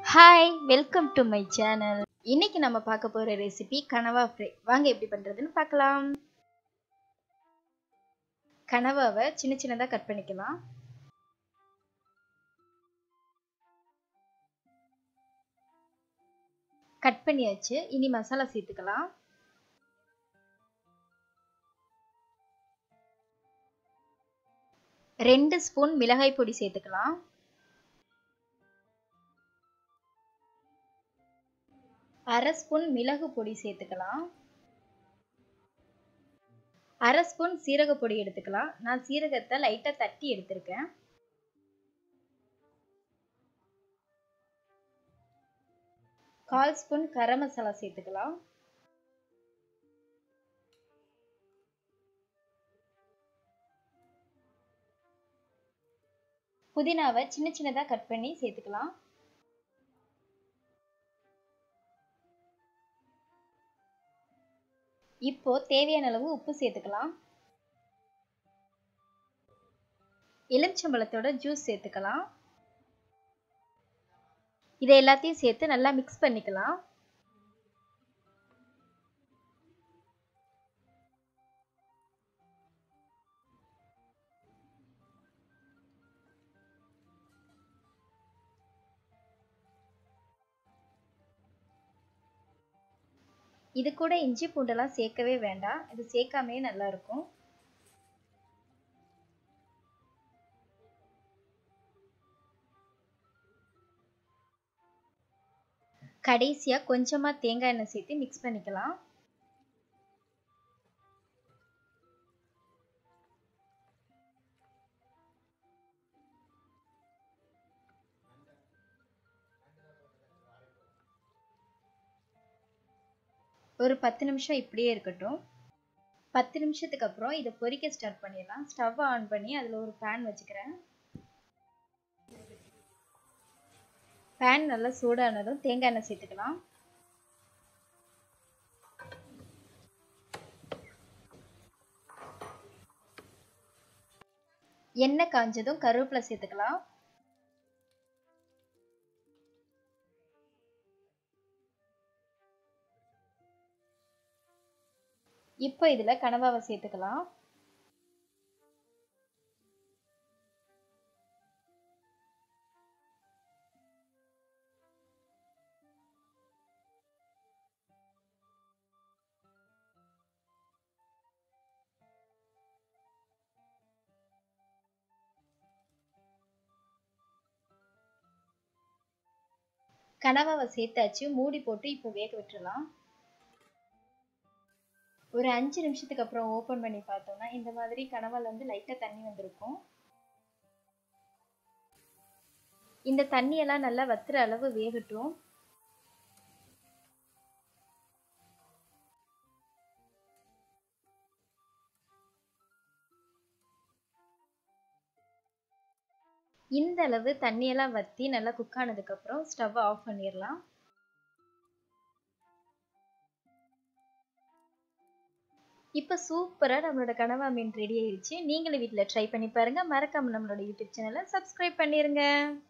hi welcome to my channel இன்னைக்கு நம்ம பார்க்க போற ரெசிபி கனவா ஃப்ரை வாங்க எப்படி பண்றதுன்னு பார்க்கலாம் கனவாவை சின்ன சின்னதா கட் பண்ணிக்கலாம் கட் பண்ணியாச்சு இனி மசாலா சேர்த்துக்கலாம் ரெண்டு ஸ்பூன் மிளகாய் பொடி சேர்த்துக்கலாம் அரை ஸ்பூன் மிளகு பொடி சேர்த்துக்கலாம் அரை ஸ்பூன் சீரக பொடி எடுத்துக்கலாம் நான் சீரகத்தை லைட்டாக தட்டி எடுத்திருக்கேன் கால் ஸ்பூன் கரம் மசாலா சேர்த்துக்கலாம் புதினாவை சின்ன சின்னதாக கட் பண்ணி சேர்த்துக்கலாம் இப்போ தேவையான அளவு உப்பு சேர்த்துக்கலாம் எலுமிச்சம்பழத்தோட ஜூஸ் சேர்த்துக்கலாம் இதை எல்லாத்தையும் சேர்த்து நல்லா மிக்ஸ் பண்ணிக்கலாம் இது கூட இஞ்சி பூண்டெல்லாம் சேர்க்கவே வேண்டாம் இது சேர்க்காமே நல்லா இருக்கும் கடைசியா கொஞ்சமா தேங்காய் எண்ணெய் சேர்த்து மிக்ஸ் பண்ணிக்கலாம் ஒரு பத்து நிமிஷம் இப்படியே இருக்கட்டும் பத்து நிமிஷத்துக்கு அப்புறம் இதை பொரிக்க ஸ்டார்ட் பண்ணிடலாம் ஸ்டவ் ஆன் பண்ணி அதில் ஒரு பேன் வச்சுக்கிறேன் பேன் நல்லா சூடானதும் தேங்காய் எண்ணெய் சேர்த்துக்கலாம் எண்ணெய் காஞ்சதும் கருவேப்பிலை சேர்த்துக்கலாம் இப்போ இதில் கனவாவை சேர்த்துக்கலாம் கனவாவை சேர்த்தாச்சு மூடி போட்டு இப்போ வேக விட்டுறலாம் ஒரு அஞ்சு நிமிஷத்துக்கு அப்புறம் ஓப்பன் பண்ணி பார்த்தோம்னா இந்த மாதிரி கனவால் வந்து லைட்டாக தண்ணி வந்திருக்கும் இந்த தண்ணியெல்லாம் நல்லா வத்துற அளவு வேகட்டும் இந்த அளவு தண்ணியெல்லாம் வத்தி நல்லா குக் ஆனதுக்கப்புறம் ஸ்டவ் ஆஃப் பண்ணிடலாம் இப்போ சூப்பராக நம்மளோட கனவா மீன் ரெடி ஆயிடுச்சு நீங்களும் வீட்டில் ட்ரை பண்ணி பாருங்கள் மறக்காமல் நம்மளோட யூடியூப் சேனலை சப்ஸ்கிரைப் பண்ணிடுங்க